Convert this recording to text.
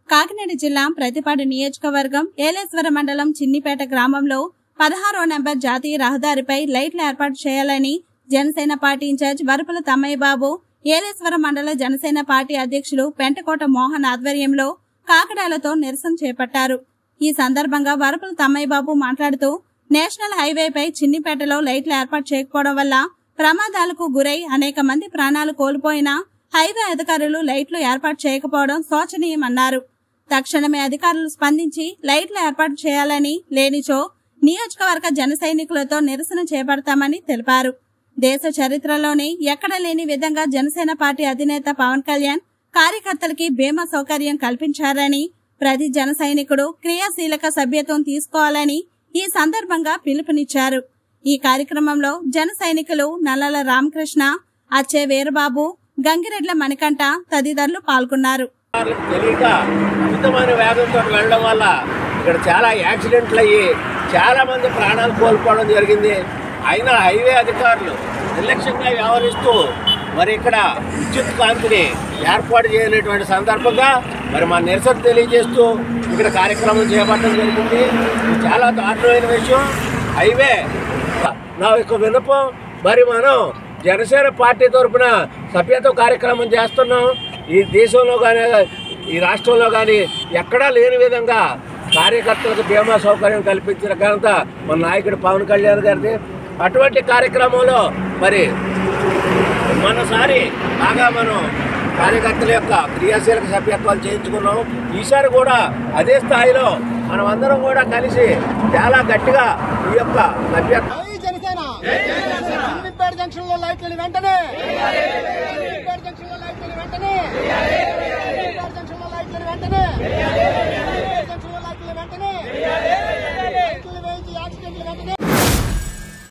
కాకినాడ జిల్లా ప్రతిపాడు నియోజకవర్గం ఏలేశ్వర మండలం చిన్నిపేట గ్రామంలో పదహారో నెంబర్ జాతీయ రహదారిపై లైట్లు ఏర్పాటు చేయాలని జనసేన పార్టీ ఇన్ఛార్జ్ వరపుల తమ్మయ్య బాబు ఏలేశ్వర మండల జనసేన పార్టీ అధ్యక్షులు పెంటకోట మోహన్ ఆధ్వర్యంలో కాకడాలతో నిరసన చేపట్టారు ఈ సందర్భంగా వరపుల తమ్మయ్య బాబు మాట్లాడుతూ నేషనల్ హైవేపై చిన్నిపేటలో లైట్లు ఏర్పాటు చేయకపోవడం వల్ల ప్రమాదాలకు గురై అనేక మంది ప్రాణాలు కోల్పోయినా హైవే అధికారులు లైట్లు ఏర్పాటు చేయకపోవడం శోచనీయమన్నారు తక్షణమే అధికారులు స్పందించి లైట్లు ఏర్పాటు చేయాలని లేనిచో నియోజకవర్గ జన సైనికులతో నిరసన చేపడతామని తెలిపారు దేశ చరిత్రలోనే ఎక్కడ లేని విధంగా జనసేన పార్టీ అధినేత పవన్ కళ్యాణ్ కార్యకర్తలకి బీమా సౌకర్యం కల్పించారని ప్రతి జన సైనికుడు క్రియాశీలక సభ్యత్వం తీసుకోవాలని ఈ సందర్భంగా పిలుపునిచ్చారు ఈ కార్యక్రమంలో జన సైనికులు నల్లల రామకృష్ణ అచ్చే వీరబాబు గంగిరెడ్ల మణికంఠ తదితరులు పాల్గొన్నారు వాళ్ళకి తెలియక అమితమైన వేగంతో వెళ్ళడం వల్ల ఇక్కడ చాలా యాక్సిడెంట్లు అయ్యి చాలా మంది ప్రాణాలు కోల్పోవడం జరిగింది అయినా హైవే అధికారులు నిర్లక్ష్యంగా వ్యవహరిస్తూ మరి ఇక్కడ విద్యుత్ కాంతిని ఏర్పాటు చేయనటువంటి సందర్భంగా మరి మా నిరసన తెలియజేస్తూ ఇక్కడ కార్యక్రమం చేపట్టడం జరిగింది ఇది చాలా దారుణమైన విషయం హైవే నా యొక్క వినపం మరి మనం జనసేన పార్టీ తరఫున సభ్యత్వ కార్యక్రమం చేస్తున్నాం ఈ దేశంలో కానీ ఈ రాష్ట్రంలో కానీ ఎక్కడా లేని విధంగా కార్యకర్తలకు బీమా సౌకర్యం కల్పించిన ఘనత మన నాయకుడు పవన్ కళ్యాణ్ గారిది అటువంటి కార్యక్రమంలో మరి మనసారి బాగా మనం కార్యకర్తల యొక్క క్రియాశీలక సభ్యత్వాలు చేయించుకున్నాం ఈసారి కూడా అదే స్థాయిలో మనం అందరం కూడా కలిసి చాలా గట్టిగా ఈ యొక్క సభ్యత్వం జై జనసేన చిన్నిపేట జంక్షన్ లో లైట్లని వెంటనే చిన్నిపేట జంక్షన్